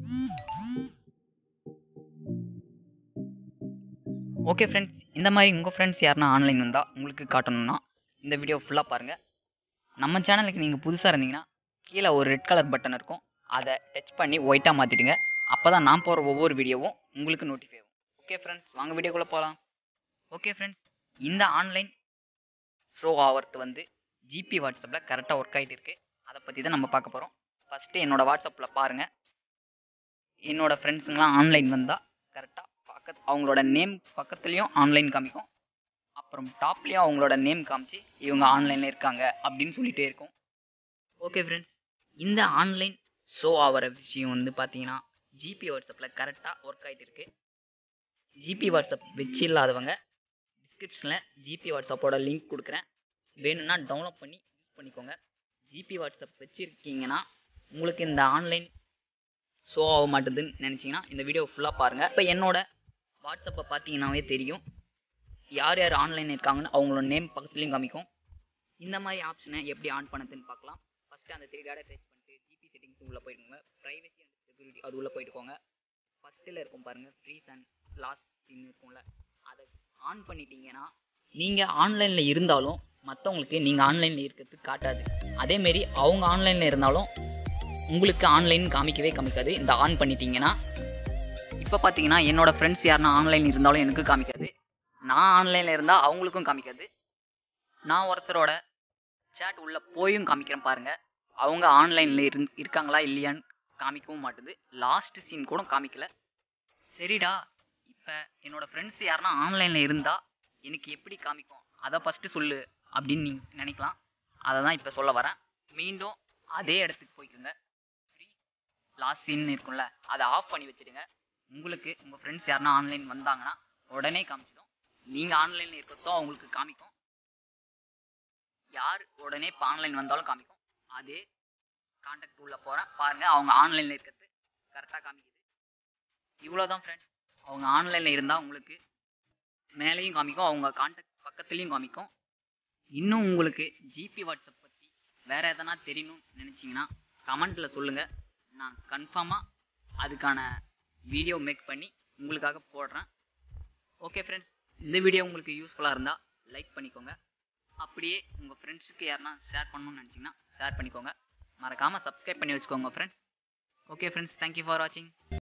okay friends இந்த மாதிரி உங்கள் ஃப்ரெண்ட்ஸ் யாருன்னா ஆன்லைன் வந்தால் உங்களுக்கு காட்டணும்னா இந்த வீடியோ ஃபுல்லாக பாருங்கள் நம்ம சேனலுக்கு நீங்கள் புதுசாக இருந்தீங்கன்னா கீழே ஒரு ரெட் கலர் பட்டன் இருக்கும் அதை டச் பண்ணி ஒயிட்டாக மாற்றிடுங்க அப்போ தான் நான் போகிற ஒவ்வொரு வீடியோவும் உங்களுக்கு நோட்டிஃபை ஆகும் ஓகே ஃப்ரெண்ட்ஸ் வாங்க வீடியோக்குள்ளே போகலாம் ஓகே ஃப்ரெண்ட்ஸ் இந்த ஆன்லைன் ஷோ ஆகிறது வந்து ஜிபி வாட்ஸ்அப்பில் கரெக்டாக ஒர்க் ஆகிட்டு இருக்கு அதை பற்றி தான் நம்ம பார்க்க போகிறோம் ஃபஸ்ட்டு என்னோட வாட்ஸ்அப்பில் பாருங்கள் என்னோட ஃப்ரெண்ட்ஸுங்களாம் ஆன்லைன் வந்தால் கரெக்டாக பக்கத்து அவங்களோட நேம் பக்கத்துலேயும் ஆன்லைன் காமிக்கும் அப்புறம் டாப்லேயும் அவங்களோட நேம் காமிச்சு இவங்க ஆன்லைனில் இருக்காங்க அப்படின்னு சொல்லிட்டே இருக்கும் ஓகே ஃப்ரெண்ட்ஸ் இந்த ஆன்லைன் ஷோ ஆகிற விஷயம் வந்து பார்த்தீங்கன்னா ஜிபி வாட்ஸ்அப்பில் கரெக்டாக ஒர்க் ஆகிட்டு இருக்கு ஜிபி வாட்ஸ்அப் வச்சு இல்லாதவங்க டிஸ்கிரிப்ஷனில் ஜிபி வாட்ஸ்அப்போட லிங்க் கொடுக்குறேன் வேணும்னா டவுன்லோட் பண்ணி யூஸ் பண்ணிக்கோங்க ஜிபி வாட்ஸ்அப் வச்சுருக்கீங்கன்னா உங்களுக்கு இந்த ஆன்லைன் ஷோ ஆக மாட்டுதுன்னு நினச்சிங்கன்னா இந்த வீடியோ ஃபுல்லாக பாருங்கள் இப்போ என்னோட வாட்ஸ்அப்பை பார்த்தீங்கன்னாவே தெரியும் யார் யார் ஆன்லைன் இருக்காங்கன்னு அவங்களோட நேம் பக்கத்துலேயும் காமிக்கும் இந்த மாதிரி ஆப்ஷனை எப்படி ஆன் பண்ணதுன்னு பார்க்கலாம் ஃபஸ்ட்டு அந்த த்ரீ டேட்டா டச் பண்ணிட்டு ஜிபி செட்டிங்ஸ் உள்ளே போயிடுங்க ப்ரைவசி அண்ட் செக்யூரிட்டி அது உள்ளே போயிட்டுக்கோங்க ஃபஸ்ட்டில் இருக்கும் பாருங்கள் ஃப்ரீஸ் அண்ட் லாஸ்ட் சின் இருக்கும்ல அதை ஆன் பண்ணிட்டீங்கன்னா நீங்கள் ஆன்லைனில் இருந்தாலும் மற்றவங்களுக்கு நீங்கள் ஆன்லைனில் இருக்கிறது காட்டாது அதேமாரி அவங்க ஆன்லைனில் இருந்தாலும் உங்களுக்கு ஆன்லைன் காமிக்கவே காமிக்காது இந்த ஆன் பண்ணிட்டீங்கன்னா இப்போ பார்த்தீங்கன்னா என்னோட ஃப்ரெண்ட்ஸ் யாருன்னா ஆன்லைன் இருந்தாலும் எனக்கு காமிக்காது நான் ஆன்லைனில் இருந்தால் அவங்களுக்கும் காமிக்காது நான் ஒருத்தரோட சேட் உள்ளே போயும் காமிக்கிறேன் பாருங்கள் அவங்க ஆன்லைனில் இருந் இருக்காங்களா இல்லையான்னு காமிக்கவும் மாட்டுது லாஸ்ட் சீன் கூட காமிக்கல சரிடா இப்போ என்னோட ஃப்ரெண்ட்ஸ் யாருன்னா ஆன்லைனில் இருந்தால் எனக்கு எப்படி காமிக்கும் அதை ஃபஸ்ட்டு சொல்லு அப்படின்னு நீங்கள் நினைக்கலாம் அதை தான் இப்போ சொல்ல வரேன் மீண்டும் அதே இடத்துக்கு போய்க்குங்க ஃப்ரீ லாஸ்ட் சீன் இருக்கும்ல அதை ஆஃப் பண்ணி வச்சுடுங்க உங்களுக்கு உங்கள் ஃப்ரெண்ட்ஸ் யாருன்னா ஆன்லைன் வந்தாங்கன்னா உடனே காமிச்சிடும் நீங்கள் ஆன்லைனில் இருக்கிறதோ அவங்களுக்கு காமிக்கும் யார் உடனே இப்போ ஆன்லைன் வந்தாலும் காமிக்கும் அதே கான்டாக்ட் உள்ள போகிறேன் பாருங்கள் அவங்க ஆன்லைனில் இருக்கிறது கரெக்டாக காமிக்குது இவ்வளோ தான் ஃப்ரெண்ட்ஸ் அவங்க ஆன்லைனில் இருந்தால் உங்களுக்கு மேலேயும் காமிக்கும் அவங்க கான்டாக்ட் பக்கத்துலேயும் காமிக்கும் இன்னும் உங்களுக்கு ஜிபி வாட்ஸ்அப் பற்றி வேறு எதனா தெரியணும்னு நினச்சிங்கன்னா கமெண்ட்டில் சொல்லுங்கள் நான் கன்ஃபார்மாக அதுக்கான வீடியோ மேக் பண்ணி உங்களுக்காக போடுறேன் ஓகே ஃப்ரெண்ட்ஸ் இந்த வீடியோ உங்களுக்கு யூஸ்ஃபுல்லாக இருந்தால் லைக் பண்ணிக்கோங்க அப்படியே உங்கள் ஃப்ரெண்ட்ஸுக்கு யாருன்னா ஷேர் பண்ணணும்னு நினச்சிங்கன்னா ஷேர் பண்ணிக்கோங்க மறக்காமல் சப்ஸ்கிரைப் பண்ணி வச்சுக்கோங்க friends okay friends thank you for வாட்சிங்